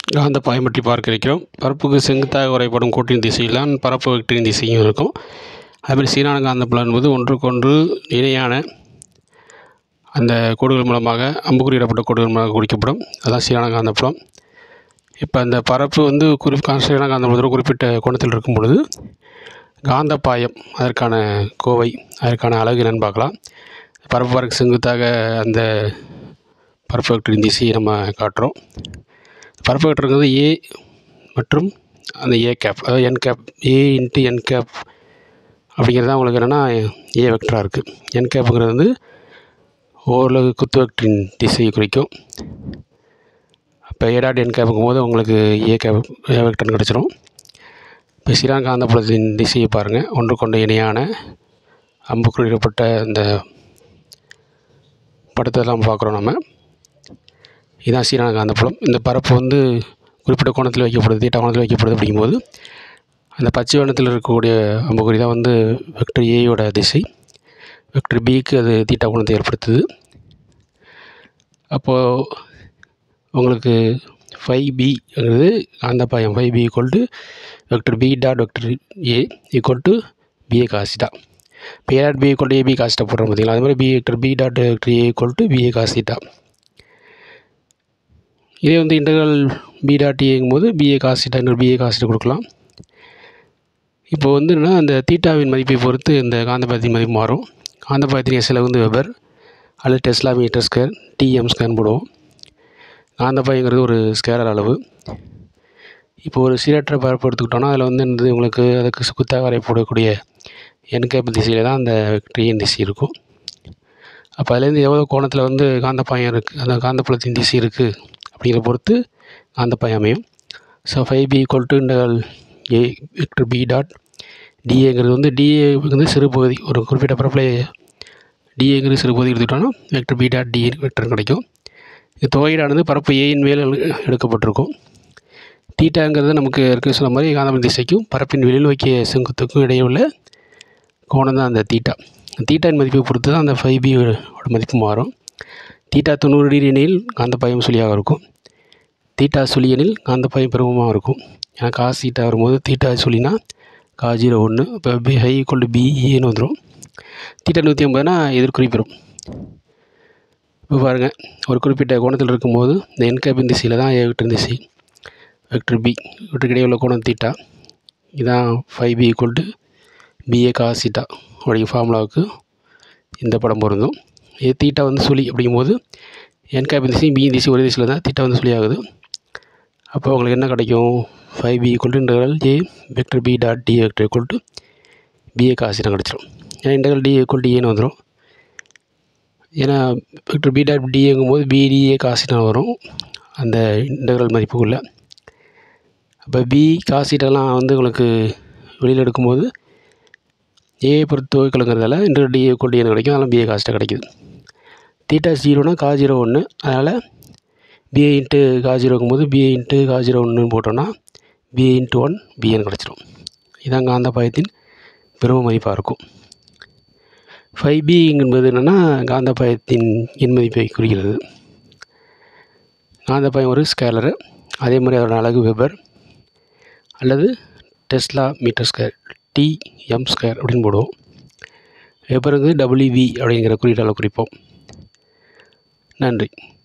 காந்த பாயம் பற்றி பார்க்க இருக்கிறோம் பரப்புக்கு செங்குத்தாக வரைபடும் கோட்டின் திசையில் தான் பரப்பு வெக்டரின் திசையும் இருக்கும் அதுமாதிரி சீரான காந்தப்புலம் என்பது ஒன்றுக்கொன்று இணையான அந்த கோடுகள் மூலமாக அம்புக்குறியிடப்பட்ட கோடுகள் மூலமாக குறிக்கப்படும் அதான் சீரான காந்தப்புலம் இப்போ அந்த பரப்பு வந்து குறி சீரான காந்தப்புலத்தோட குறிப்பிட்ட கோணத்தில் இருக்கும் பொழுது காந்த பாயம் அதற்கான கோவை அதற்கான அலகு என்னன்னு பார்க்கலாம் பரப்பு வரக்கு செங்குத்தாக அந்த பரப்பு வெக்டரின் திசையை நம்ம காட்டுறோம் பரப்பு வெக்டருங்கிறது ஏ மற்றும் அந்த ஏ கேப் அதாவது N cap A into N cap அப்படிங்கிறது தான் உங்களுக்கு என்னென்னா ஏ வெக்டராக இருக்குது என் கேப்புங்கிறது வந்து ஓரளவு குத்து வெக்டரின் திசையை குறிக்கும் அப்போ ஏ டாட் என் கேப்புங்கும் போது உங்களுக்கு ஏ கேப் ஏ வெக்டர்னு கிடச்சிரும் இப்போ சீரான காந்தப்புலத்தின் திசையை பாருங்கள் ஒன்றுக்கொண்டு இணையான அம்புக்குறியிடப்பட்ட இந்த படத்தை தான் பார்க்குறோம் நம்ம இதுதான் சீரான காந்தப்புலம் இந்த பரப்பு வந்து குறிப்பிட்ட கோணத்தில் வைக்கப்படுது தீட்டா கோணத்தில் வைக்கப்படுது அப்படிங்கும்போது அந்த பச்சை வண்ணத்தில் இருக்கக்கூடிய அம்புக்குறி தான் வந்து வெக்டர் ஏயோட திசை வெக்டர் பிக்கு அது தீட்டா கோணத்தை ஏற்படுத்துது அப்போது உங்களுக்கு ஃபைவ் பிங்கிறது அந்த பாயம் phi B equal to vector B dot vector A equal to B A cos theta இப்போ A dot B equal to A B cos theta போடுறோம் பார்த்தீங்களா அது மாதிரி B vector B dot vector A equal to B A cos theta இதே வந்து இன்டகரல் பி டாட் ஏங்கும் போது B A cos theta இன்னொரு பிஏ காசிட்டா கொடுக்கலாம் இப்போ வந்து என்னென்னா அந்த தீட்டாவின் மதிப்பை பொறுத்து இந்த காந்தபாயத்தின் மதிப்பு மாறும் காந்தபாயத்தின் எஸ்எல் வந்து வெபர் அல்லது டெஸ்லா மீட்டர் ஸ்கொயர் டிஎம் ஸ்கொயர்னு போடுவோம் காந்தபாயங்கிறது ஒரு ஸ்கேலர் அளவு இப்போ ஒரு சீரற்ற பரப்பு எடுத்துக்கிட்டோம்னா அதில் வந்து என்னது உங்களுக்கு அதுக்கு சுத்தாக வரையப்படக்கூடிய என்கேப் திசையில் தான் அந்த ட்ரீயின் திசை இருக்கும் அப்போ அதுலேருந்து எவ்வளோ கோணத்தில் வந்து காந்தப்பாயம் இருக்குது அந்த காந்தப்புலத்தின் திசை இருக்குது அப்படிங்கிற பொறுத்து காந்தப்பாயம் அமையும் so phi B equal to integral A vector B dot டிஏங்கிறது வந்து டிஏ வந்து சிறு பகுதி ஒரு குறிப்பிட்ட பரப்பில் டிஏங்கிறது சிறு பகுதி எடுத்துக்கிட்டோம்னா vector B dot D vector கிடைக்கும் இது தொகையீடானது பரப்பு ஏயின் மேல் எடுக்கப்பட்டிருக்கும் தீட்டாங்கிறது நமக்கு இருக்க சொன்ன மாதிரி காந்தபுல திசைக்கும் பரப்பின் வெளியில் வைக்கிய செங்குத்துக்கும் இடையே உள்ள கோணம் தான் அந்த தீட்டா தீட்டாவின் மதிப்பை பொறுத்து தான் அந்த ஃபைவ் பியோட மதிப்பு மாறும் தீட்டா தொண்ணூறு டிகிரி எனில் காந்தப்பாயம் சுழியாக இருக்கும் தீட்டா சுழி எனில் காந்தப்பாயம் பெருமமாக இருக்கும் ஏன்னா காஸ் தீட்டா வரும்போது தீட்டா சுழினா கா ஜீரோ ஒன்று இப்போ பி ஹை ஈக்குவல் டு பிஇன்னு வந்துடும் தீட்டா நூற்றி ஐம்பதுனா எதிர்குறிப்பிடும் இப்போ பாருங்கள் ஒரு குறிப்பிட்ட கோணத்தில் இருக்கும்போது இந்த என்கேபின் திசையில் தான் ஏ வெக்டர் திசை வெக்டர் பி வெக்டருக்கு இடையே உள்ள கோணம் தீட்டா இதான் phi B equal to B A cos theta உடைய ஃபார்முலாவுக்கு இந்த படம் பொருந்தும் இது தீட்டா வந்து சுழி அப்படிங்கும்போது என்கேபின் திசை பி திசை ஒரே திசையில் தான் தீட்டா வந்து சுழி ஆகுது அப்போ உங்களுக்கு என்ன கிடைக்கும் phi B equal to integral A vector B dot D vector equal to B A காசினா கிடச்சிரும் ஏன்னா இன்டகரல் டி ஈக்குவல் டு ஏன்னு வந்துடும் ஏன்னா வெக்டர் பி டாட் டிங்கும் போது பிடிஏ காசினா வரும் அந்த இன்டகரல் மதிப்புக்குள்ளே அப்போ பி காசிட்டெல்லாம் வந்து உங்களுக்கு வெளியில் எடுக்கும்போது ஏ பொறுத்து துவைக்கலுங்கிறதால இன்டர் டி ஈக்குவல் டி கிடைக்கும் அதெல்லாம் பிஏ காசிட்டா கிடைக்குது தீட்டா ஜீரோனா கா ஜீரோ ஒன்று அதனால் பிஏ இன்ட்டு கா ஜீரோக்கும் போது பிஏ இன்ட்டு கா ஜீரோ ஒன்றுன்னு போட்டோன்னா பிஏ இன்ட்டு ஒன் பிஏன்னு கிடச்சிரும் இதான் காந்த பாயத்தின் பெரும மதிப்பாக இருக்கும் ஃபைவ் பி என்பது என்னென்னா காந்தப்பாயத்தின் எண் மதிப்பை குறிக்கிறது காந்தப்பாயம் ஒரு ஸ்கேலரு அதே மாதிரி அதோட அலகு வெபர் அல்லது tesla metre square T M square அப்படின்னு போடுவோம் வெபருக்கு டபிள்யூவி அப்படிங்கிற குறியீட்டால் குறிப்போம் நன்றி